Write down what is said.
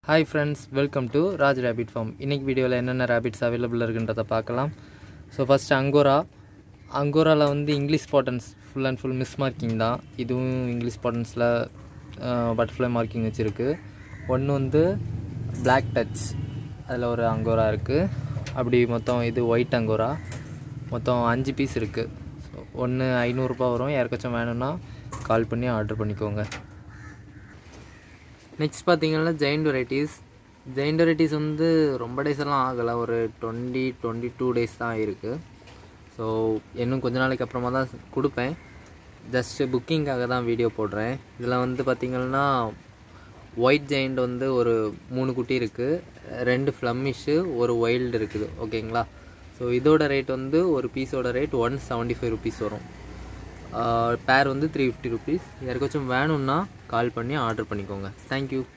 hi friends welcome to Raj rabbit farm இன்னைக்கு வீடியோவில் என்னென்ன ரேபிட்ஸ் அவைலபிள் இருக்குன்றதை பார்க்கலாம் ஸோ ஃபஸ்ட் அங்கோரா அங்கோராவில் வந்து English patterns full and full miss marking தான் இதுவும் இங்கிலீஷ் பாட்டன்ஸில் பட்டர்ஃப்ளை மார்க்கிங் வச்சுருக்கு ஒன்று வந்து Black டச் அதில் ஒரு அங்கோரா இருக்குது அப்படி மொத்தம் இது ஒயிட் அங்கோரா மொத்தம் அஞ்சு பீஸ் இருக்குது ஸோ ஒன்று ஐநூறுரூபா வரும் யாருக்காச்சும் வேணும்னா கால் பண்ணி ஆர்டர் பண்ணிக்கோங்க நெக்ஸ்ட் பார்த்தீங்கன்னா ஜெயின் வெரைட்டிஸ் ஜெயின் வெரைட்டிஸ் வந்து ரொம்ப டேஸ் எல்லாம் ஆகலை ஒரு டுவெண்ட்டி டுவெண்ட்டி டூ டேஸ் தான் இருக்குது ஸோ இன்னும் கொஞ்ச நாளைக்கு அப்புறமா தான் கொடுப்பேன் ஜஸ்ட்டு புக்கிங்காக தான் வீடியோ போடுறேன் இதில் வந்து பார்த்திங்கன்னா ஒயிட் ஜெயிண்ட் வந்து ஒரு மூணு குட்டி இருக்குது ரெண்டு ஃப்ளம்மிஷு ஒரு வைல்டு இருக்குது ஓகேங்களா ஸோ இதோட ரேட் வந்து ஒரு பீஸோட rate one seventy five rupees வரும் பேர் வந்து த்ரீ ஃபிஃப்டி ருபீஸ் யாருக்காச்சும் வேணும்னா கால் பண்ணி ஆர்டர் பண்ணிக்கோங்க தேங்க்யூ